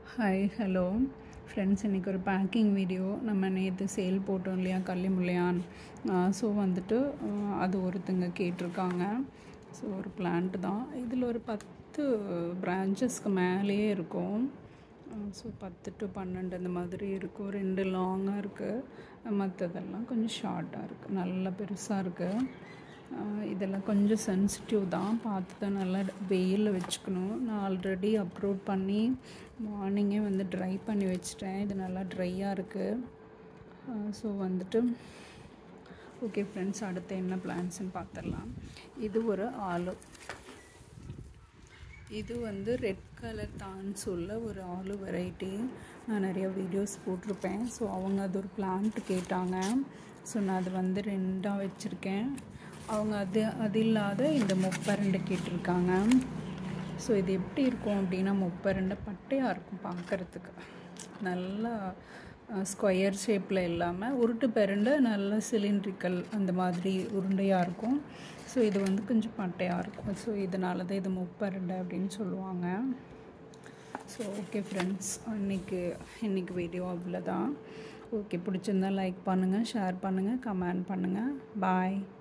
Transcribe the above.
hi hello friends இன்றைக்கி ஒரு packing video நம்ம நேற்று சேல் போட்டோம் இல்லையா கள்ளிமுல்லையான் ஸோ வந்துட்டு ஆஹ், அது ஒருத்தங்க கேட்டிருக்காங்க ஸோ ஒரு பிளான்ட் தான் இதில் ஒரு பத்து பிரான்ச்சஸ்க்கு மேலேயே இருக்கும் ஸோ பத்து டு பன்னெண்டு அந்த மாதிரி இருக்கும் ரெண்டு லாங்காக இருக்குது மற்றதெல்லாம் கொஞ்சம் ஷார்ட்டாக இருக்குது நல்லா பெருசாக இருக்குது ஆஹ் இதெல்லாம் கொஞ்சம் சென்சிட்டிவ் தான் பார்த்து தான் நல்லா வெயிலில் வச்சுக்கணும் நான் ஆல்ரெடி அப்லோட் பண்ணி மார்னிங்கே வந்து ட்ரை பண்ணி வச்சிட்டேன் இது நல்லா ட்ரையாக இருக்குது ஸோ வந்துட்டு ஓகே ஃப்ரெண்ட்ஸ் அடுத்து என்ன பிளான்ஸ்னு பார்த்துடலாம் இது ஒரு ஆலு இது வந்து ரெட் கலர் தான்ஸ் உள்ள ஒரு ஆலு வெரைட்டி நான் நிறைய வீடியோஸ் போட்டிருப்பேன் ஸோ அவங்க அது ஒரு பிளான்ட் கேட்டாங்க ஸோ நான் அது வந்து ரெண்டாக வச்சுருக்கேன் அவங்க அது அது இல்லாத இந்த முப்பரண்டு கேட்டிருக்காங்க ஸோ இது எப்படி இருக்கும் அப்படின்னா முப்பரண்டை பட்டையாக இருக்கும் பார்க்குறதுக்கு நல்லா ஸ்கொயர் ஷேப்பில் இல்லாமல் உருட்டு பெரண்டை நல்ல சிலிண்ட்ரிக்கல் அந்த மாதிரி உருண்டையாக இருக்கும் ஸோ இது வந்து கொஞ்சம் பட்டையாக இருக்கும் ஸோ இதனால தான் இது முப்பரண்டை அப்படின்னு சொல்லுவாங்க ஸோ ஓகே ஃப்ரெண்ட்ஸ் இன்னைக்கு இன்னைக்கு வீடியோ அவ்வளோதான் ஓகே பிடிச்சிருந்தா லைக் பண்ணுங்கள் ஷேர் பண்ணுங்கள் கமெண்ட் பண்ணுங்கள் பாய்